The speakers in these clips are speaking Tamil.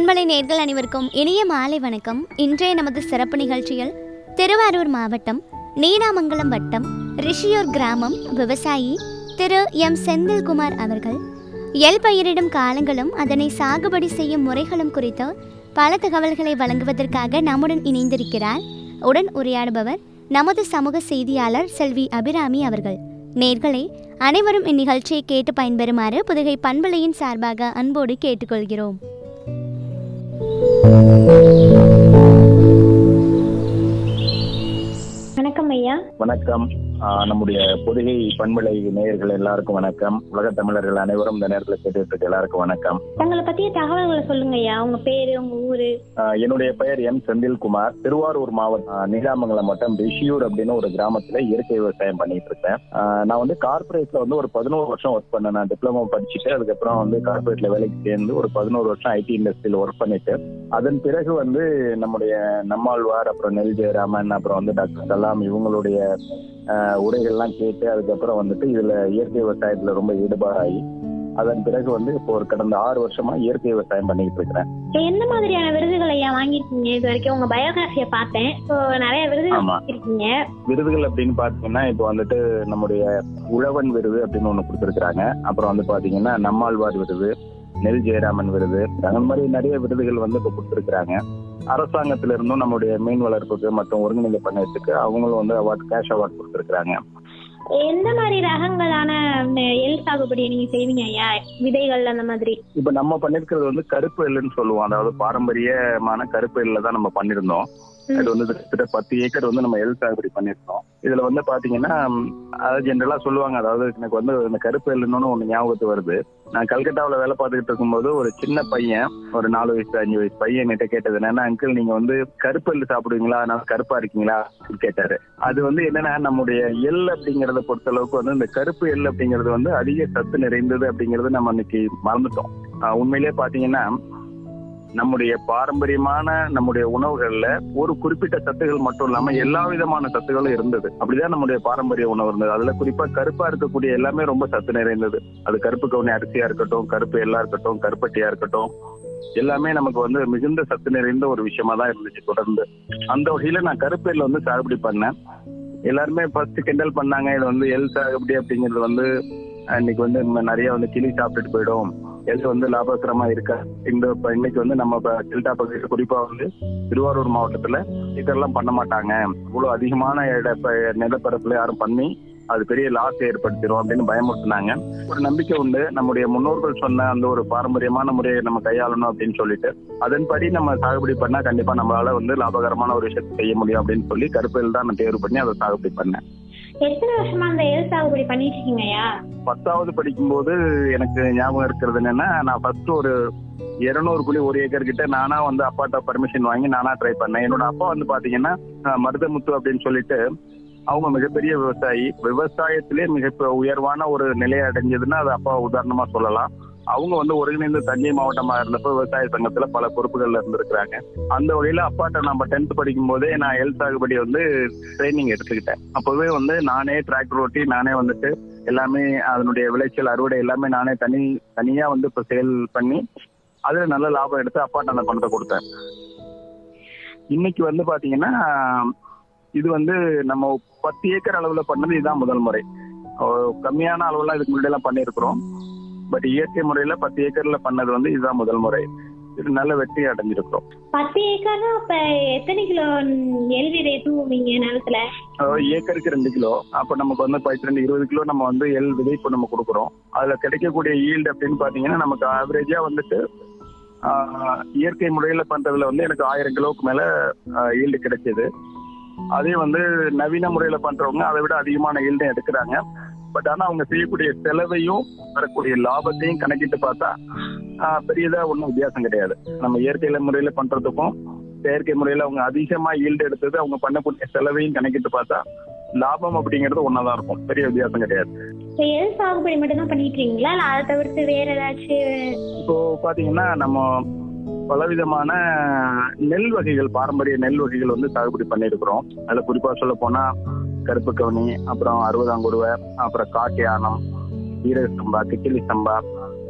பண்பலை நேர்கள் அனைவருக்கும் இனிய மாலை வணக்கம் இன்றைய நமது சிறப்பு நிகழ்ச்சியில் திருவாரூர் மாவட்டம் நீடாமங்கலம் வட்டம் ரிஷியூர் கிராமம் விவசாயி திரு எம் செந்தில்குமார் அவர்கள் எல் பயிரிடும் காலங்களும் அதனை சாகுபடி செய்யும் முறைகளும் குறித்து பல தகவல்களை வழங்குவதற்காக நம்முடன் இணைந்திருக்கிறார் உடன் உரையாடுபவர் நமது சமூக செய்தியாளர் செல்வி அபிராமி அவர்கள் நேர்களே அனைவரும் இந்நிகழ்ச்சியை கேட்டு பயன்பெறுமாறு புதுகை பண்பலையின் சார்பாக அன்போடு கேட்டுக்கொள்கிறோம் வணக்கம் ஐயா வணக்கம் ஆஹ் நம்முடைய பொதிகை பண்பலை நேயர்கள் எல்லாருக்கும் வணக்கம் உலகத் தமிழர்கள் அனைவரும் இந்த நேரத்தில் கேட்டுட்டு இருக்க எல்லாருக்கும் வணக்கம் உங்களை பத்திய தகவல்களை சொல்லுங்க ஐயா உங்க பேரு உங்க ஊரு ஆஹ் என்னுடைய பெயர் எம் செந்தில்குமார் திருவாரூர் மாவட்டம் ஆஹ் நீடாமங்கலம் வட்டம் ரிஷியூர் அப்படின்னு ஒரு கிராமத்துல இயற்கை விவசாயம் பண்ணிட்டு இருக்கேன் ஆஹ் நான் வந்து கார்பரேட்ல வந்து ஒரு பதினோரு வருஷம் ஒர்க் பண்ணேன் நான் டிப்ளமோ படிச்சுட்டு அதுக்கப்புறம் வந்து கார்பரேட்ல வேலைக்கு சேர்ந்து ஒரு பதினோரு வருஷம் ஐடி இண்டஸ்ட்ரியில் ஒர்க் பண்ணிட்டு அதன் பிறகு வந்து நம்முடைய நம்மாழ்வார் அப்புறம் நெல் ஜெயராமன் அப்புறம் வந்து டாக்டர் கலாம் இவங்களுடைய ஆஹ் உரைகள்லாம் கேட்டு அதுக்கப்புறம் வந்துட்டு இதுல இயற்கை விவசாயத்துல ரொம்ப ஈடுபாடாகி அதன் பிறகு வந்து இப்போ ஒரு கடந்த ஆறு வருஷமா இயற்கை விவசாயம் பண்ணிட்டு இருக்கிறேன் இப்ப எந்த மாதிரியான விருதுகள் ஐயா வாங்கியிருக்கீங்க இது வரைக்கும் உங்க பயோகிராஃபிய பார்த்தேன் ஸோ நிறைய விருதுகள் ஆமா. வாங்கியிருக்கீங்க விருதுகள் அப்படின்னு பாத்தீங்கன்னா இப்போ வந்துட்டு நம்முடைய உழவன் விருது அப்படின்னு ஒண்ணு கொடுத்துருக்காங்க அப்புறம் வந்து பாத்தீங்கன்னா நம்மாழ்வார் விருது நெல் ஜெயராமன் விருது அந்த மாதிரி நிறைய விருதுகள் வந்து இப்போ கொடுத்துருக்காங்க அரசாங்கத்தில இருந்தும் நம்முடைய மீன் வளர்ப்புக்கு மற்றும் ஒருங்கிணைந்த பண்ணையத்துக்கு அவங்களும் வந்து அவார்ட் கேஷ் அவார்ட் கொடுத்துருக்காங்க எந்த மாதிரி ரகங்களான நெ- எள் சாகுபடி நீங்க செய்வீங்க ஐயா விதைகள் அந்த மாதிரி இப்ப நம்ம பண்ணிருக்கிறது வந்து கருப்பு எள்ளுன்னு சொல்லுவோம் அதாவது பாரம்பரியமான கருப்பு எள்ளுல தான் நம்ம பண்ணிருந்தோம் ம். அது வந்து கிட்டத்தட்ட பத்து ஏக்கர் வந்து நம்ம எள் சாகுபடி பண்ணிருக்கோம் இதுல வந்து பாத்தீங்கன்னா ம், அதாவது ஜென்ரலா சொல்லுவாங்க அதாவது எனக்கு வந்து இந்த கருப்பு எள்ளுன்னு ஒண்ணு ஞாபகத்து வருது நான் கல்கட்டாவுல வேலை பார்த்துக்கிட்டு இருக்கும்போது ஒரு சின்ன பையன் ஒரு நாலு வயசு அஞ்சு வயசு பையன் என்கிட்ட கேட்டது என்னன்னா அங்கிள் நீங்க வந்து கருப்பு எள்ளு சாப்பிடுவீங்களா நான் கருப்பா இருக்கீங்களா அப்படின்னு கேட்டாரு அது வந்து என்னன்னா நம்முடைய எள் அப்படிங்கறத பொறுத்த அளவுக்கு வந்து இந்த கருப்பு எள் அப்படிங்கிறது வந்து அதிக சத்து நிறைந்தது அப்படிங்கறது நம்ம இன்னைக்கு மறந்துட்டோம் ஆஹ் உண்மையிலேயே பாத்தீங்கன்னா நம்முடைய பாரம்பரியமான நம்முடைய உணவுகள்ல ஒரு குறிப்பிட்ட சத்துகள் மட்டும் இல்லாம எல்லா விதமான சத்துகளும் இருந்தது அப்படிதான் நம்முடைய பாரம்பரிய உணவு இருந்தது அதுல குறிப்பா கருப்பா இருக்கக்கூடிய எல்லாமே ரொம்ப சத்து நிறைந்தது அது கருப்பு கவுனி அரிசியா இருக்கட்டும் கருப்பு எள்ளா இருக்கட்டும் கருப்பட்டியா இருக்கட்டும் எல்லாமே நமக்கு வந்து மிகுந்த சத்து நிறைந்த ஒரு விஷயமா தான் இருந்துச்சு தொடர்ந்து அந்த வகையில நான் கருப்பு எள்ளு வந்து சாகுபடி பண்ணேன் எல்லாருமே ஃபர்ஸ்ட் கிண்டல் பண்ணாங்க இது வந்து எள் சாகுபடி அப்படிங்கிறது வந்து அஹ், இன்னைக்கு வந்து நம்ம நிறைய வந்து கிளி சாப்பிட்டுட்டு போயிடும் எது வந்து லாபகரமா இருக்கா இந்த இப்ப இன்னைக்கு வந்து நம்ம இப்ப டெல்டா பகுதியில் குறிப்பா வந்து திருவாரூர் மாவட்டத்துல இதெல்லாம் பண்ண மாட்டாங்க இவ்வளவு அதிகமான இட ப- நிலப்பரப்புல யாரும் பண்ணி அது பெரிய லாஸ் ஏற்படுத்திடும் அப்படின்னு பயமுறுத்தினாங்க ஒரு நம்பிக்கை உண்டு நம்முடைய முன்னோர்கள் சொன்ன அந்த ஒரு பாரம்பரியமான முறையை நம்ம கையாளணும் அப்படின்னு சொல்லிட்டு அதன்படி நம்ம சாகுபடி பண்ணா கண்டிப்பா நம்மளால வந்து லாபகரமான ஒரு விஷயத்தை செய்ய முடியும் அப்படின்னு சொல்லி கருப்பையில் தான் நான் தேர்வு பண்ணி அதை சாகுபடி பண்ணேன் எத்தனை வருஷமா அந்த எள் சாகுபடி பண்ணிட்டு இருக்கீங்க ஐயா பத்தாவது படிக்கும்போது எனக்கு ஞாபகம் இருக்கிறது என்னன்னா நான் ஃபர்ஸ்ட் ஒரு இருநூறு புள்ளி ஒரு ஏக்கர் கிட்ட நானா வந்து அப்பாட்ட பர்மிஷன் வாங்கி நானா ட்ரை பண்ணேன் என்னோட அப்பா வந்து பாத்தீங்கன்னா அஹ், மருதமுத்து அப்படின்னு சொல்லிட்டு அவங்க மிகப்பெரிய விவசாயி விவசாயத்திலே மிக ப- உயர்வான ஒரு நிலையை அடைஞ்சதுன்னா அது அப்பா உதாரணமா சொல்லலாம் அவங்க வந்து ஒருங்கிணைந்த தஞ்சை மாவட்டமா இருந்தப்ப விவசாய சங்கத்துல பல பொறுப்புகள்ல இருந்திருக்கிறாங்க அந்த வகையில அப்பாட்ட நம்ம டென்த் படிக்கும் போதே நான் எல் சாகுபடி வந்து ட்ரைனிங் எடுத்துக்கிட்டேன் அப்பவே வந்து நானே டிராக்டர் ஓட்டி நானே வந்துட்டு எல்லாமே அதனுடைய விளைச்சல் அறுவடை எல்லாமே நானே தனி தனியா வந்து இப்ப சேல் பண்ணி அதுல நல்ல லாபம் எடுத்து அப்பாட்ட அந்த பணத்தை கொடுத்தேன் இன்னைக்கு வந்து பாத்தீங்கன்னா இது வந்து நம்ம பத்து ஏக்கர் அளவுல பண்ணது இதுதான் முதல் முறை அஹ் கம்மியான அளவுல இதுக்கு முன்னாடி எல்லாம் பண்ணியிருக்கிறோம் பட் இயற்கை முறையில பத்து ஏக்கர்ல பண்ணது வந்து இதுதான் முதல் முறை இது நல்ல வெற்றி அடைஞ்சிருக்கிறோம் பத்து ஏக்கர்னா அப்ப எத்தனை கிலோ எள் விதை தூவுவீங்க நிலத்துல அதாவது ஏக்கருக்கு ரெண்டு கிலோ அப்ப நமக்கு வந்து பத்து ரெண்டு இருபது கிலோ நம்ம வந்து எள் விதைப்பு நம்ம கொடுக்குறோம் அதுல கிடைக்கக்கூடிய ஈல்டு அப்படின்னு பாத்தீங்கன்னா நமக்கு ஆவரேஜா வந்துட்டு ஆஹ், இயற்கை முறையில பண்றதுல வந்து எனக்கு ஆயிரம் கிலோவுக்கு மேல ஈல்டு கிடைச்சது அதே வந்து நவீன முறையில பண்றவங்க அதை விட அதிகமான ஈல்டும் எடுக்கிறாங்க பட் ஆனா அவங்க செய்யக்கூடிய செலவையும் வரக்கூடிய லாபத்தையும் கணக்கிட்டு பார்த்தா ஆஹ், பெரியதா ஒன்றும் வித்தியாசம் கிடையாது நம்ம இயற்கையில முறையில பண்றதுக்கும் செயற்கை முறையில அவங்க அதிகமா ஈல்டு எடுத்தது அவங்க பண்ணக்கூடிய செலவையும் கணக்கிட்டு பார்த்தா லாபம் அப்படிங்கிறது ஒன்னாதான் இருக்கும் பெரிய வித்தியாசம் கிடையாது இப்ப எள் சாகுபடி மட்டும் தான் பண்ணிட்டு இருக்கீங்களா இல்ல அதை தவிர்த்து வேற ஏதாச்சும் இப்போ பாத்தீங்கன்னா நம்ம பலவிதமான நெல் வகைகள் பாரம்பரிய நெல் வகைகள் வந்து சாகுபடி பண்ணியிருக்கிறோம் அதுல குறிப்பா சொல்ல போனா கருப்பு கவுனி அப்புறம் அறுபதாங்குருவை அப்புறம் காட்டு யானம் ஈரக சம்பா கிக்கிலி சம்பா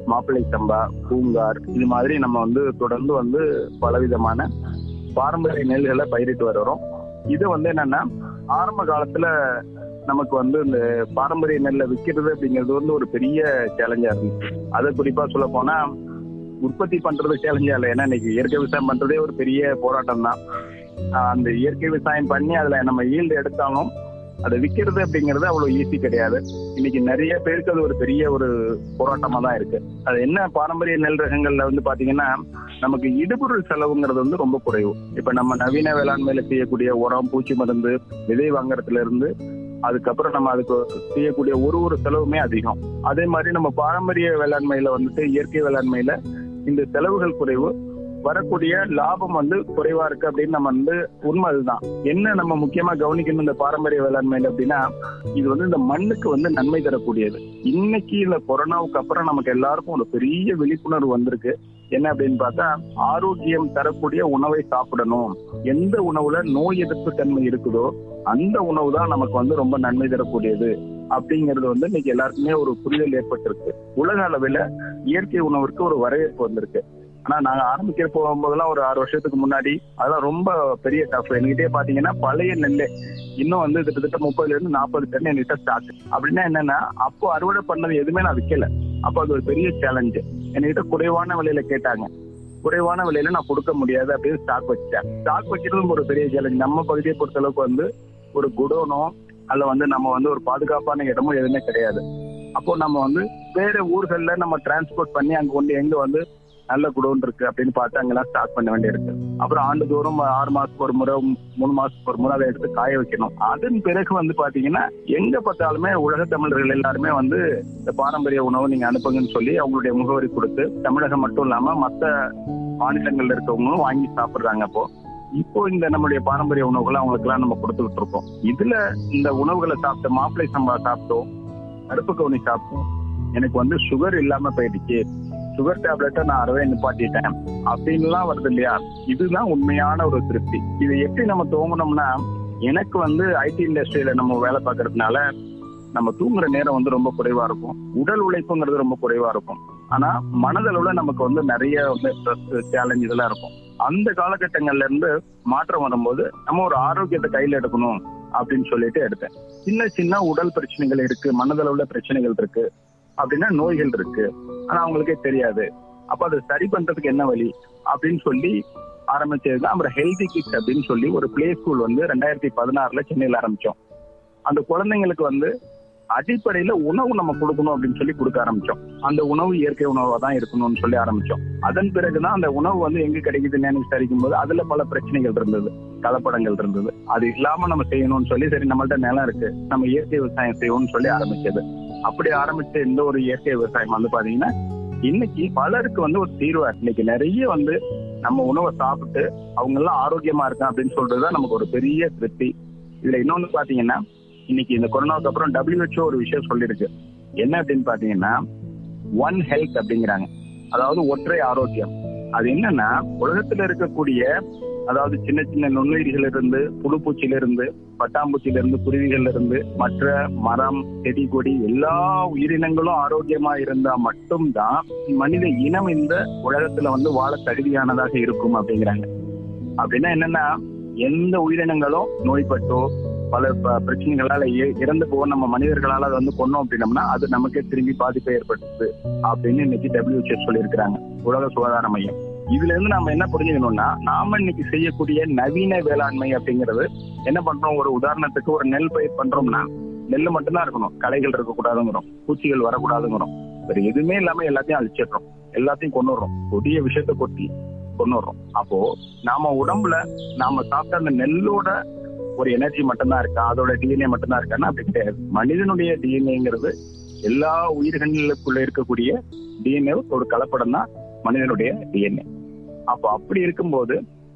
மாப்பிள்ளை சம்பா பூங்கார் இது மாதிரி நம்ம வந்து தொடர்ந்து வந்து பலவிதமான பாரம்பரிய நெல்களை பயிரிட்டு வருகிறோம் இது வந்து என்னன்னா ஆரம்ப காலத்துல நமக்கு வந்து இந்த பாரம்பரிய நெல்லை விற்கிறது அப்படிங்கிறது வந்து ஒரு பெரிய சேலஞ்சா இருந்துச்சு அதை குறிப்பா சொல்ல போனா உற்பத்தி பண்றது சேலஞ்சா இல்லை ஏன்னா இன்னைக்கு இயற்கை விவசாயம் பண்றதே ஒரு பெரிய போராட்டம் தான் அந்த இயற்கை விவசாயம் பண்ணி அதுல நம்ம ஈல்டு எடுத்தாலும் அதை விற்கிறது அப்படிங்கிறது அவ்வளவு ஈஸி கிடையாது இன்னைக்கு நிறைய பேருக்கு அது ஒரு பெரிய ஒரு போராட்டமா தான் இருக்கு அது என்ன பாரம்பரிய நெல் ரகங்கள்ல வந்து பாத்தீங்கன்னா நமக்கு இடுபொருள் செலவுங்கிறது வந்து ரொம்ப குறைவு இப்ப நம்ம நவீன வேளாண்மையில செய்யக்கூடிய உரம் பூச்சி மருந்து விதை வாங்குறதுல இருந்து அதுக்கப்புறம் நம்ம அதுக்கு செய்யக்கூடிய ஒரு ஒரு செலவுமே அதிகம் அதே மாதிரி நம்ம பாரம்பரிய வேளாண்மையில வந்துட்டு இயற்கை வேளாண்மையில இந்த செலவுகள் குறைவு வரக்கூடிய லாபம் வந்து குறைவா இருக்கு அப்படின்னு நம்ம வந்து உண்மை அதுதான் என்ன நம்ம முக்கியமா கவனிக்கணும் இந்த பாரம்பரிய வேளாண்மையில அப்படின்னா இது வந்து இந்த மண்ணுக்கு வந்து நன்மை தரக்கூடியது இன்னைக்கு இந்த கொரோனாவுக்கு அப்புறம் நமக்கு எல்லாருக்கும் ஒரு பெரிய விழிப்புணர்வு வந்திருக்கு என்ன அப்படின்னு பார்த்தா ஆரோக்கியம் தரக்கூடிய உணவை சாப்பிடணும் எந்த உணவுல நோய் எதிர்ப்பு தன்மை இருக்குதோ அந்த உணவு தான் நமக்கு வந்து ரொம்ப நன்மை தரக்கூடியது அப்படிங்கிறது வந்து இன்னைக்கு எல்லாருக்குமே ஒரு புரிதல் ஏற்பட்டிருக்கு உலக அளவில் இயற்கை உணவிற்கு ஒரு வரவேற்பு வந்திருக்கு ஆனா நாங்க ஆரம்பிக்கிற போகும்போதெல்லாம் ஒரு ஆறு வருஷத்துக்கு முன்னாடி அதெல்லாம் ரொம்ப பெரிய டஃப் என்கிட்டே பாத்தீங்கன்னா பழைய நெல்லை இன்னும் வந்து கிட்டத்தட்ட முப்பதுல இருந்து நாற்பது டன் என்கிட்ட ஸ்டாக் அப்படின்னா என்னன்னா அப்போ அறுவடை பண்ணது எதுவுமே நான் விற்கல அப்போ அது ஒரு பெரிய சேலஞ்சு என்கிட்ட குறைவான விலையில கேட்டாங்க குறைவான விலையில நான் கொடுக்க முடியாது அப்படின்னு ஸ்டாக் வச்சேன் ஸ்டாக் வைக்கிறதும் ஒரு பெரிய சேலஞ்ச் நம்ம பகுதியை பொறுத்த அளவுக்கு வந்து ஒரு குடோனோ அல்ல வந்து நம்ம வந்து ஒரு பாதுகாப்பான இடமும் எதுவுமே கிடையாது அப்போ நம்ம வந்து வேற ஊர்கள்ல நம்ம டிரான்ஸ்போர்ட் பண்ணி அங்க கொண்டு எங்க வந்து நல்ல குடோன் இருக்கு அப்படின்னு பார்த்து அங்கெல்லாம் ஸ்டார்ட் பண்ண வேண்டியிருக்கு அப்புறம் ஆண்டுதோறும் ஆறு மாசத்துக்கு ஒரு முறை மூணு மாசத்துக்கு ஒரு முறை அதை எடுத்து காய வைக்கணும் அதன் பிறகு வந்து பாத்தீங்கன்னா எங்க பார்த்தாலுமே உலக தமிழர்கள் எல்லாருமே வந்து இந்த பாரம்பரிய உணவு நீங்க அனுப்புங்கன்னு சொல்லி அவங்களுடைய முகவரி கொடுத்து தமிழகம் மட்டும் இல்லாம மத்த மாநிலங்கள்ல இருக்கவங்களும் வாங்கி சாப்பிடுறாங்க அப்போ இப்போ இந்த நம்மளுடைய பாரம்பரிய உணவுகளை அவங்களுக்கு எல்லாம் நம்ம கொடுத்துக்கிட்டு இருக்கோம் இதுல இந்த உணவுகளை சாப்பிட்டு மாப்பிளை சம்பா சாப்பிட்டோம் கருப்பு கவுனி சாப்பிட்டோம் எனக்கு வந்து சுகர் இல்லாம போயிடுச்சு சுகர் டேப்லெட்டை நான் அறவே நிப்பாட்டிட்டேன் அப்படின்லாம் வருது இல்லையா இதுதான் உண்மையான ஒரு திருப்தி இது எப்படி நம்ம தூங்கணும்னா எனக்கு வந்து ஐடி இண்டஸ்ட்ரியில நம்ம வேலை பார்க்கறதுனால நம்ம தூங்குற நேரம் வந்து ரொம்ப குறைவா இருக்கும் உடல் உழைப்புங்கிறது ரொம்ப குறைவா இருக்கும் ஆனா மனதளவுல நமக்கு வந்து நிறைய வந்து ஸ்ட்ரெஸ் சேலஞ்ச் இதெல்லாம் இருக்கும் அந்த காலகட்டங்கள்ல இருந்து மாற்றம் வரும்போது நம்ம ஒரு ஆரோக்கியத்தை கையில எடுக்கணும் அப்படின்னு சொல்லிட்டு எடுத்தேன் சின்ன சின்ன உடல் பிரச்சனைகள் இருக்கு மனதளவுல பிரச்சனைகள் இருக்கு அப்படின்னா நோய்கள் இருக்கு ஆனா அவங்களுக்கே தெரியாது அப்ப அதை சரி பண்றதுக்கு என்ன வழி அப்படின்னு சொல்லி ஆரம்பிச்சது தான் அப்புறம் ஹெல்தி கிட்ஸ் அப்படின்னு சொல்லி ஒரு பிளே ஸ்கூல் வந்து ரெண்டாயிரத்தி பதினாறுல சென்னையில ஆரம்பிச்சோம் அந்த குழந்தைங்களுக்கு வந்து அடிப்படையில உணவு நம்ம கொடுக்கணும் அப்படின்னு சொல்லி கொடுக்க ஆரம்பிச்சோம் அந்த உணவு இயற்கை உணவா தான் இருக்கணும்னு சொல்லி ஆரம்பிச்சோம் அதன் பிறகுதான் அந்த உணவு வந்து எங்க கிடைக்குதுன்னு விசாரிக்கும் போது அதுல பல பிரச்சனைகள் இருந்தது கலப்படங்கள் இருந்தது அது இல்லாம நம்ம செய்யணும்னு சொல்லி சரி நம்மள்ட்ட நிலம் இருக்கு நம்ம இயற்கை விவசாயம் செய்வோம்னு சொல்லி ஆரம்பிச்சது அப்படி ஆரம்பிச்ச இந்த ஒரு இயற்கை விவசாயம் வந்து பாத்தீங்கன்னா இன்னைக்கு பலருக்கு வந்து ஒரு தீர்வா இருக்கு. இன்னைக்கு நிறைய வந்து நம்ம உணவை சாப்பிட்டு அவங்க எல்லாம் ஆரோக்கியமா இருக்காங்க அப்படின்னு சொல்றதுதான் நமக்கு ஒரு பெரிய திருப்தி இதுல இன்னொன்னு பாத்தீங்கன்னா இன்னைக்கு இந்த கொரோனாவுக்கு அப்புறம் WHO ஒரு விஷயம் சொல்லியிருக்கு என்ன அப்படின்னு பாத்தீங்கன்னா ஒன் ஹெல்த் அப்படிங்கிறாங்க அதாவது ஒற்றை ஆரோக்கியம் அது என்னன்னா உலகத்துல இருக்கக்கூடிய அதாவது சின்ன சின்ன நுண்ணுயிரிகள் இருந்து புழுப்பூச்சியில இருந்து பட்டாம்பூச்சியில இருந்து குருவிகள்ல இருந்து மற்ற மரம் செடி கொடி எல்லா உயிரினங்களும் ஆரோக்கியமா இருந்தா மட்டும்தான் மனித இனம் இந்த உலகத்துல வந்து வாழ தகுதியானதாக இருக்கும் அப்படிங்கிறாங்க அப்படின்னா என்னன்னா எந்த உயிரினங்களும் நோய்பட்டோ பல ப- பிரச்சனைகளால இ- இறந்து போக நம்ம மனிதர்களால அதை வந்து கொன்னோம் அப்படின்னம்னா அது நமக்கே திரும்பி பாதிப்பை ஏற்படுத்துது அப்படின்னு இன்னைக்கு WHO சொல்லியிருக்கிறாங்க உலக சுகாதார மையம் இதுல இருந்து நாம என்ன புரிஞ்சுக்கணும்னா நாம இன்னைக்கு செய்யக்கூடிய நவீன வேளாண்மை அப்படிங்கிறது என்ன பண்றோம் ஒரு உதாரணத்துக்கு ஒரு நெல் பயிர் பண்றோம்னா நெல் மட்டும்தான் இருக்கணும் களைகள் இருக்கக்கூடாதுங்கிறோம் பூச்சிகள் வரக்கூடாதுங்கிறோம் வேற எதுவுமே இல்லாம எல்லாத்தையும் அழிச்சிடுறோம் எல்லாத்தையும் கொண்டுடுறோம் கொடிய விஷயத்த கொட்டி கொண்டுடுறோம் அப்போ நாம உடம்புல நாம சாப்பிட்ட அந்த நெல்லோட ஒரு எனர்ஜி மட்டும்தான் இருக்கா அதோட டிஎன்ஏ மட்டும்தான் இருக்கான்னா அப்படி கிடையாது மனிதனுடைய டிஎன்ஏங்கிறது எல்லா உயிர்களுக்குள்ள இருக்கக்கூடிய டிஎன்ஏ ஒரு கலப்படம் தான் மனிதனுடைய டிஎன்ஏ அப்போ அப்படி இருக்கும்போது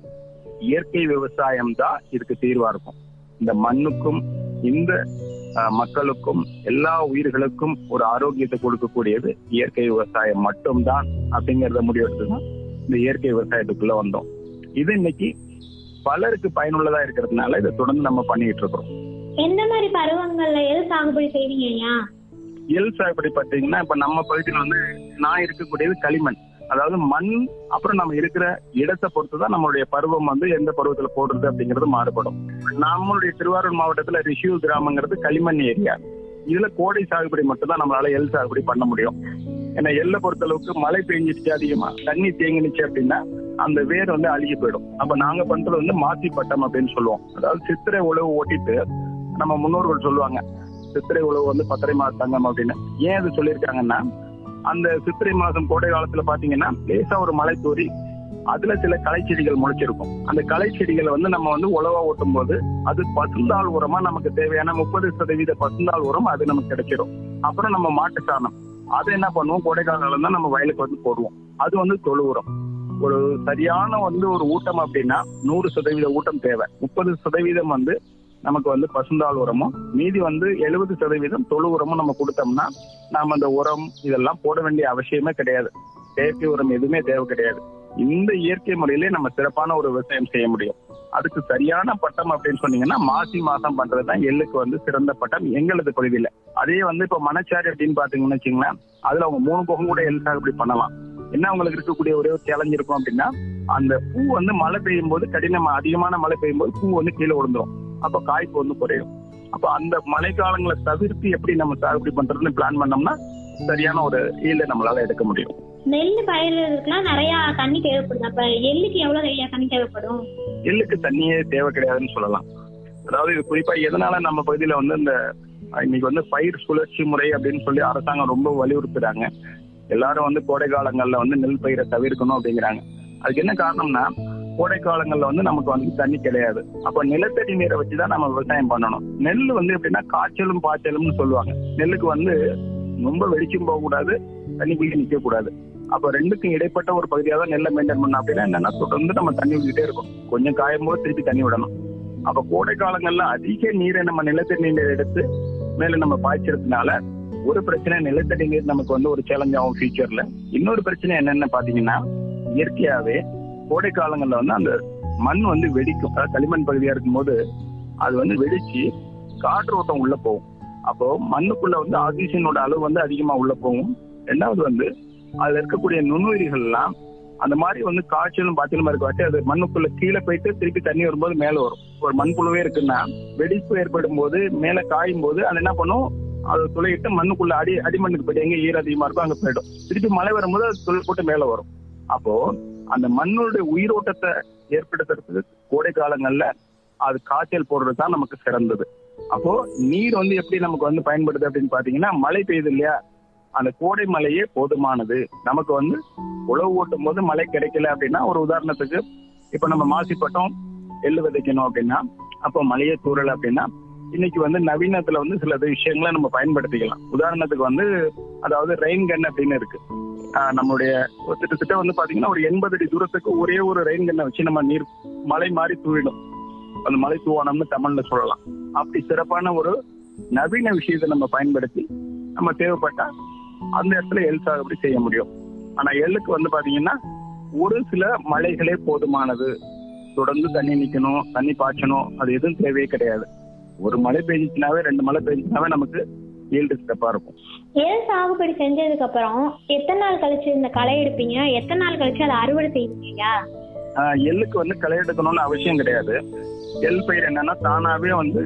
இயற்கை விவசாயம் தான் இதுக்கு தீர்வா இருக்கும் இந்த மண்ணுக்கும் இந்த அஹ், மக்களுக்கும் எல்லா உயிர்களுக்கும் ஒரு ஆரோக்கியத்தை கொடுக்கக்கூடியது இயற்கை விவசாயம் மட்டும்தான் அப்படிங்கறத முடிவெடுத்து தான் இந்த இயற்கை விவசாயத்துக்குள்ள வந்தோம் இது இன்னைக்கு பலருக்கு பயனுள்ளதா இருக்கிறதுனால இதை தொடர்ந்து நம்ம பண்ணிட்டு இருக்கிறோம் எந்த மாதிரி பருவங்கள்ல எது சாகுபடி செய்வீங்க ஐயா எல் சாகுபடி பார்த்தீங்கன்னா இப்ப நம்ம பகுதியில் வந்து நான் இருக்கக்கூடியது களிமண் அதாவது மண் அப்புறம் நம்ம இருக்கிற இடத்தை பொறுத்து தான் நம்மளுடைய பருவம் வந்து எந்த பருவத்துல போடுறது அப்படிங்கிறது மாறுபடும் நம்மளுடைய திருவாரூர் மாவட்டத்துல ரிஷியூ கிராமங்கிறது களிமண் ஏரியா இதுல கோடை சாகுபடி மட்டும் தான் நம்மளால எல் சாகுபடி பண்ண முடியும் ஏன்னா எல்லை பொறுத்த அளவுக்கு மழை பெஞ்சிச்சு அதிகமா தண்ணி தேங்கினுச்சு அப்படின்னா அந்த வேர் வந்து அழுகி போயிடும் அப்ப நாங்க பண்றது வந்து மாசி பட்டம் அப்படின்னு சொல்லுவோம் அதாவது சித்திரை உழவு ஓட்டிட்டு நம்ம முன்னோர்கள் சொல்லுவாங்க சித்திரை உழவு வந்து பத்தரை மாத தங்கம் அப்படின்னு ஏன் அது சொல்லியிருக்காங்கன்னா அந்த சித்திரை மாதம் கோடை காலத்துல பாத்தீங்கன்னா லேசா ஒரு மழை தூறி அதுல சில களைச்செடிகள் முளைச்சிருக்கும் அந்த களைச்செடிகளை வந்து நம்ம வந்து உழவா ஓட்டும் போது அது பசுந்தாள் உரமா நமக்கு தேவையான முப்பது சதவீத பசுந்தாள் உரம் அது நமக்கு கிடைச்சிடும் அப்புறம் நம்ம மாட்டு சாணம் அதை என்ன பண்ணுவோம் கோடை காலம் தான் நம்ம வயலுக்கு வந்து போடுவோம் அது வந்து தொழு உரம் ஒரு சரியான வந்து ஒரு ஊட்டம் அப்படின்னா நூறு சதவீத ஊட்டம் தேவை முப்பது சதவீதம் வந்து நமக்கு வந்து பசுந்தாள் உரமும் மீதி வந்து எழுபது சதவீதம் தொழு உரமும் நம்ம கொடுத்தோம்னா நாம அந்த உரம் இதெல்லாம் போட வேண்டிய அவசியமே கிடையாது செயற்கை உரம் எதுவுமே தேவை கிடையாது இந்த இயற்கை முறையிலே நம்ம சிறப்பான ஒரு விவசாயம் செய்ய முடியும் அதுக்கு சரியான பட்டம் அப்படின்னு சொன்னீங்கன்னா மாசி மாசம் பண்றதுதான் எள்ளுக்கு வந்து சிறந்த பட்டம் எங்களது பகுதியில அதே வந்து இப்ப மணச்சாரி அப்படின்னு பாத்தீங்கன்னு வச்சுங்களேன் அதுல அவங்க மூணு போகம் கூட எள் சாகுபடி பண்ணலாம் என்ன அவங்களுக்கு இருக்கக்கூடிய ஒரே ஒரு சேலஞ்ச் இருக்கும் அப்படின்னா அந்த பூ வந்து மழை பெய்யும் போது கடினம் அதிகமான மழை பெய்யும் போது பூ வந்து கீழே விழுந்துரும் அப்ப காய்ப்பு வந்து குறையும் அப்ப அந்த மழை காலங்களை தவிர்த்து எப்படி நம்ம சாகுபடி பண்றதுன்னு பிளான் பண்ணோம்னா சரியான ஒரு ஈல்ட நம்மளால எடுக்க முடியும் நெல் பயிர்களுக்குலாம் நிறைய தண்ணி தேவைப்படுது அப்ப எள்ளுக்கு எவ்வளவு நிறைய தண்ணி தேவைப்படும் எள்ளுக்கு தண்ணியே தேவை கிடையாதுன்னு சொல்லலாம் அதாவது இது குறிப்பா எதனால நம்ம பகுதியில வந்து இந்த அஹ், இன்னைக்கு வந்து பயிர் சுழற்சி முறை அப்படின்னு சொல்லி அரசாங்கம் ரொம்ப வலியுறுத்துறாங்க எல்லாரும் வந்து கோடை காலங்கள்ல வந்து நெல் பயிரை தவிர்க்கணும் அப்படிங்கிறாங்க அதுக்கு என்ன காரணம்னா கோடை காலங்கள்ல வந்து நமக்கு வந்து தண்ணி கிடையாது அப்ப நிலத்தடி நீரை வச்சுதான் நம்ம விவசாயம் பண்ணணும் நெல் வந்து எப்படின்னா காய்ச்சலும் பாய்ச்சலும்னு சொல்லுவாங்க நெல்லுக்கு வந்து ரொம்ப வெளிச்சம் போகக்கூடாது தண்ணிக்குள்ளே நிக்க கூடாது அப்ப ரெண்டுக்கும் இடைப்பட்ட ஒரு பகுதியாக தான் நெல்லை மெயின்டைன் பண்ணணும் அப்படின்னா என்னன்னா தொடர்ந்து நம்ம தண்ணி விட்டுட்டே இருக்கும் கொஞ்சம் காயும் போது திருப்பி தண்ணி விடணும் அப்ப கோடை காலங்கள்ல அதிக நீரை நம்ம நிலத்தடி நீரை எடுத்து மேல நம்ம பாய்ச்சறதுனால ஒரு பிரச்சனை நிலத்தடி நீர் நமக்கு வந்து ஒரு சேலஞ்ச் ஆகும் ஃபியூச்சர்ல இன்னொரு பிரச்சனை என்னன்னு பாத்தீங்கன்னா இயற்கையாவே கோடை காலங்கள்ல வந்து அந்த மண் வந்து வெடிக்கும் அதாவது களிமண் பகுதியா இருக்கும்போது அது வந்து வெடிச்சு காற்று ஓட்டம் உள்ள போகும் அப்போ மண்ணுக்குள்ள வந்து ஆக்சிஜனோட அளவு வந்து அதிகமா உள்ள போகும் ரெண்டாவது வந்து அதுல இருக்கக்கூடிய நுண்ணுயிரிகள் எல்லாம் அந்த மாதிரி வந்து காய்ச்சலும் பாய்ச்சலும் இருக்காட்டி அது மண்ணுக்குள்ள கீழே போயிட்டு திருப்பி தண்ணி வரும்போது மேல வரும் ஒரு மண்புழுவே இருக்குன்னா வெடிப்பு ஏற்படும் போது மேல காயும் போது அது என்ன பண்ணும் அது துளையிட்டு மண்ணுக்குள்ள அடி அடிமண்ணுக்கு போயிட்டு எங்க ஈரம் அதிகமா இருக்கோ அங்க போயிடும் திருப்பி மழை வரும்போது அது துளை போட்டு மேல வரும் அப்போ அந்த மண்ணுடைய உயிரோட்டத்தை ஏற்படுத்துறதுக்கு கோடை காலங்கள்ல அது காய்ச்சல் போடுறது தான் நமக்கு சிறந்தது அப்போ நீர் வந்து எப்படி நமக்கு வந்து பயன்படுது அப்படின்னு பாத்தீங்கன்னா மழை பெய்யுது இல்லையா அந்த கோடை மழையே போதுமானது நமக்கு வந்து உழவு ஓட்டும் போது மழை கிடைக்கல அப்படின்னா ஒரு உதாரணத்துக்கு இப்ப நம்ம மாசிப்பட்டம் எள்ளு விதைக்கணும் அப்படின்னா அப்போ மழையே தூறல அப்படின்னா இன்னைக்கு வந்து நவீனத்துல வந்து சில விஷயங்களை நம்ம பயன்படுத்திக்கலாம் உதாரணத்துக்கு வந்து அதாவது ரெயின் கன் அப்படின்னு இருக்கு ஆஹ் நம்மளுடைய ஒரு கிட்டத்தட்ட வந்து பாத்தீங்கன்னா ஒரு எண்பது அடி தூரத்துக்கு ஒரே ஒரு ரெயின் கன்னை வச்சு நம்ம நீர் மலை மாதிரி தூவிடும் அந்த மலை தூவானம்னு தமிழ்ல சொல்லலாம் அப்படி சிறப்பான ஒரு நவீன விஷயத்தை நம்ம பயன்படுத்தி நம்ம தேவைப்பட்டா அந்த இடத்துல எள் சாகுபடி செய்ய முடியும் ஆனா எள்ளுக்கு வந்து பாத்தீங்கன்னா ஒரு சில மழைகளே போதுமானது தொடர்ந்து தண்ணி நிக்கணும் தண்ணி பாய்ச்சணும் அது எதுவும் தேவையே கிடையாது ஒரு மழை பெஞ்சிச்சுனாவே ரெண்டு மழை பெஞ்சிச்சுனாவே நமக்கு ஈல்டு ஸ்டெப்பா இருக்கும் எள் சாகுபடி செஞ்சதுக்கு அப்புறம் எத்தனை நாள் கழிச்சு இந்த களை எடுப்பீங்க எத்தனை நாள் கழிச்சு அதை அறுவடை செய்வீங்க ஆஹ் எள்ளுக்கு வந்து களை எடுக்கணும்னு அவசியம் கிடையாது எள் பயிர் என்னன்னா தானாவே வந்து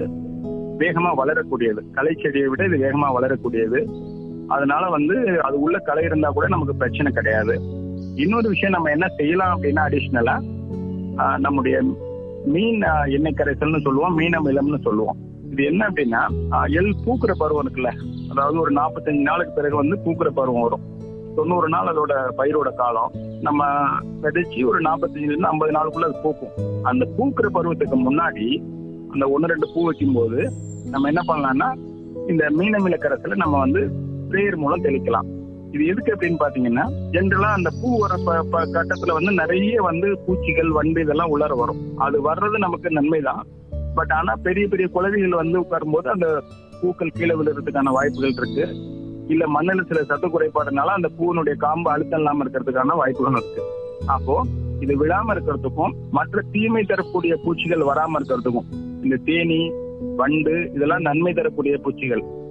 வேகமா வளரக்கூடியது களை செடியை விட இது வேகமா வளரக்கூடியது அதனால வந்து அது உள்ள களை இருந்தா கூட நமக்கு பிரச்சனை கிடையாது இன்னொரு விஷயம் நம்ம என்ன செய்யலாம் அப்படின்னா அடிஷ்னலா நம்முடைய மீன் ஆஹ், எண்ணெய் கரைசல்னு சொல்லுவோம் மீன் அமிலம்னு சொல்லுவோம் இது என்ன அப்படின்னா ஆஹ், எள் பூக்குற பருவம் இருக்குல்ல அதாவது ஒரு நாற்பத்தஞ்சு நாளுக்கு பிறகு வந்து பூக்குற பருவம் வரும் தொண்ணூறு நாள் அதோட பயிரோட காலம் நம்ம விதைச்சு ஒரு நாற்பத்தஞ்சுல இருந்து ஐம்பது நாளுக்குள்ள அது பூக்கும் அந்த பூக்குற பருவத்துக்கு முன்னாடி அந்த ஒன்று ரெண்டு பூ வைக்கும்போது நம்ம என்ன பண்ணலாம்னா இந்த மீனமில கரைசலை நம்ம வந்து ஸ்ப்ரேயர் மூலம் தெளிக்கலாம் இது எதுக்கு அப்படின்னு பாத்தீங்கன்னா ஜென்ரலா அந்த பூ வர ப- ப- கட்டத்துல வந்து நிறைய வந்து பூச்சிகள் வண்டு இதெல்லாம் உள்ளார வரும் அது வர்றது நமக்கு நன்மைதான் பட் ஆனா பெரிய பெரிய குளவிகள் வந்து உட்காரும்போது அந்த பூக்கள் கீழே விழுறதுக்கான வாய்ப்புகள் இருக்கு இல்ல மண்ணில் சில சத்து குறைபாடுனால அந்த பூவினுடைய காம்பு அழுத்தம் இல்லாம இருக்கிறதுக்கான வாய்ப்புகள் இருக்கு அப்போ இது விழாம இருக்கிறதுக்கும் மற்ற தீமை தரக்கூடிய பூச்சிகள் வராம இருக்கிறதுக்கும் இந்த தேனி வண்டு இதெல்லாம் நன்மை தரக்கூடிய பூச்சிகள்